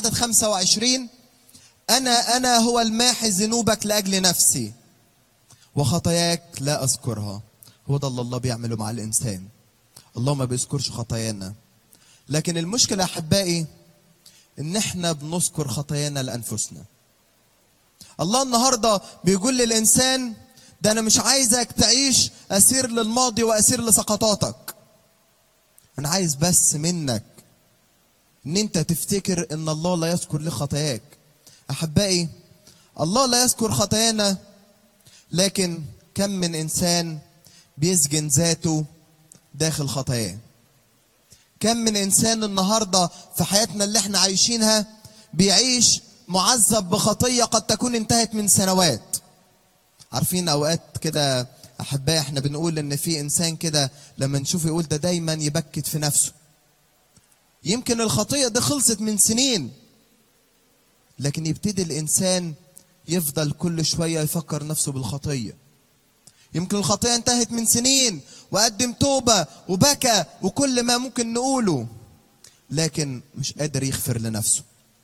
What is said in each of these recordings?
عدد 25 أنا أنا هو الماحي ذنوبك لأجل نفسي وخطاياك لا أذكرها هو ده اللي الله بيعمله مع الإنسان الله ما بيذكرش خطايانا لكن المشكلة أحبائي إن إحنا بنذكر خطايانا لأنفسنا الله النهاردة بيقول للإنسان ده أنا مش عايزك تعيش أسير للماضي وأسير لسقطاتك أنا عايز بس منك إن أنت تفتكر إن الله لا يذكر لك خطاياك أحبائي الله لا يذكر خطايانا لكن كم من إنسان بيسجن ذاته داخل خطاياه كم من إنسان النهاردة في حياتنا اللي احنا عايشينها بيعيش معذب بخطية قد تكون انتهت من سنوات عارفين أوقات كده أحبائي احنا بنقول إن في إنسان كده لما نشوفه يقول ده دايما يبكت في نفسه يمكن الخطية دي خلصت من سنين لكن يبتدي الإنسان يفضل كل شوية يفكر نفسه بالخطية يمكن الخطية انتهت من سنين وقدم توبة وبكى وكل ما ممكن نقوله لكن مش قادر يغفر لنفسه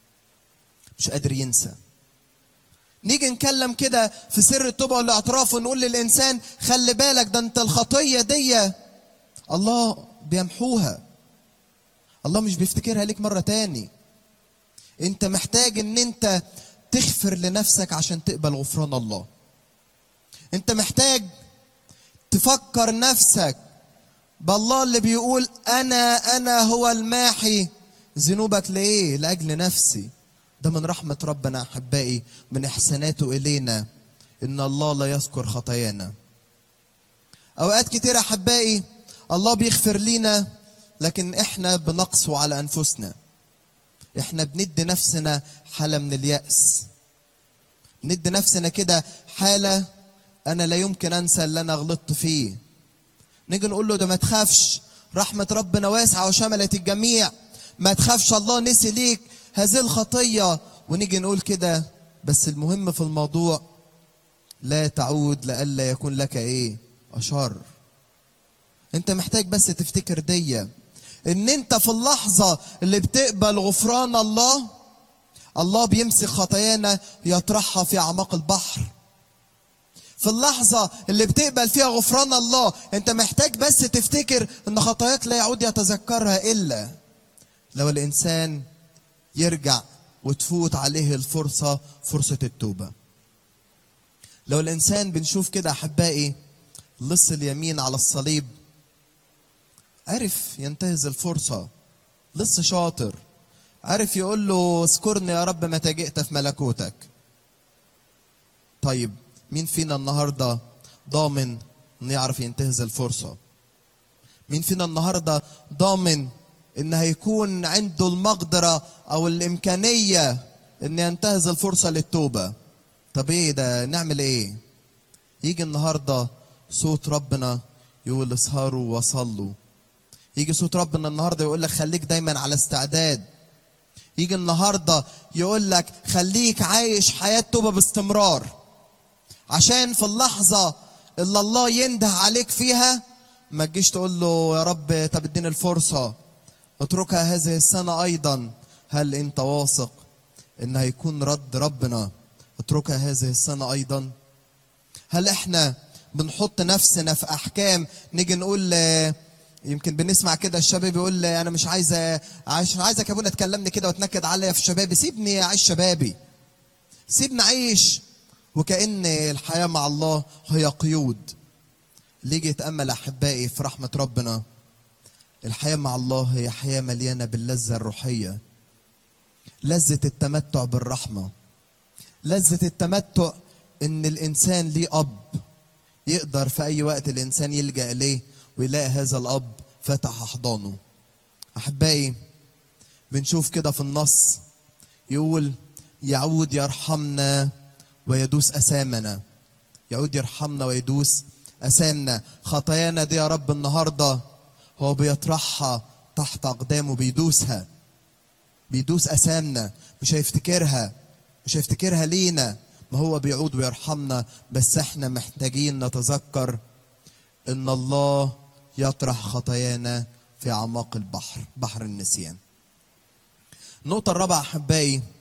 مش قادر ينسى نيجي نتكلم كده في سر التوبة والاعتراف ونقول للإنسان خلي بالك ده انت الخطية دي الله بيمحوها الله مش بيفتكرها ليك مرة تاني انت محتاج ان انت تغفر لنفسك عشان تقبل غفران الله انت محتاج تفكر نفسك بالله اللي بيقول انا انا هو الماحي ذنوبك ليه لاجل نفسي ده من رحمه ربنا احبائي من احساناته الينا ان الله لا يذكر خطايانا اوقات كتير احبائي الله بيغفر لينا لكن احنا بنقسو على انفسنا احنا بندي نفسنا حاله من الياس ندي نفسنا كده حاله انا لا يمكن انسى اللي انا غلطت فيه نيجي نقول له ده ما تخافش رحمه ربنا واسعه وشملت الجميع ما تخافش الله نسي ليك هذه الخطيه ونيجي نقول كده بس المهم في الموضوع لا تعود لئلا يكون لك ايه اشر انت محتاج بس تفتكر دي ان انت في اللحظه اللي بتقبل غفران الله الله بيمسك خطايانا يطرحها في اعماق البحر في اللحظة اللي بتقبل فيها غفران الله انت محتاج بس تفتكر ان خطاياك لا يعود يتذكرها الا لو الانسان يرجع وتفوت عليه الفرصة فرصة التوبة لو الانسان بنشوف كده احبائي لص اليمين على الصليب عرف ينتهز الفرصة لص شاطر عرف يقول له اذكرني يا رب متى جئت في ملكوتك طيب مين فينا النهارده ضامن انه يعرف ينتهز الفرصه مين فينا النهارده ضامن ان هيكون عنده المقدره او الامكانيه ان ينتهز الفرصه للتوبه طب ايه ده نعمل ايه يجي النهارده صوت ربنا يقول اسهروا وصلوا يجي صوت ربنا النهارده يقول لك خليك دايما على استعداد يجي النهارده يقول لك خليك عايش حياه توبه باستمرار عشان في اللحظة اللي الله ينده عليك فيها ما تجيش تقول له يا رب طب اديني الفرصة اتركها هذه السنة أيضا هل أنت واثق إن هيكون رد ربنا اتركها هذه السنة أيضا هل إحنا بنحط نفسنا في أحكام نيجي نقول يمكن بنسمع كده الشباب يقول انا مش عايز مش عايزك يا ابونا تكلمني كده وتنكد عليا في شبابي سيبني اعيش شبابي سيبني اعيش وكأن الحياة مع الله هي قيود ليجي يتأمل أحبائي في رحمة ربنا الحياة مع الله هي حياة مليانة باللذة الروحية لذة التمتع بالرحمة لذة التمتع إن الإنسان ليه أب يقدر في أي وقت الإنسان يلجأ إليه ويلاقي هذا الأب فتح أحضانه أحبائي بنشوف كده في النص يقول يعود يرحمنا ويدوس أسامنا يعود يرحمنا ويدوس أسامنا خطايانا دي يا رب النهاردة هو بيطرحها تحت أقدامه بيدوسها بيدوس أسامنا مش هيفتكرها مش هيفتكرها لينا ما هو بيعود ويرحمنا بس احنا محتاجين نتذكر ان الله يطرح خطايانا في اعماق البحر بحر النسيان النقطة الرابعة أحبائي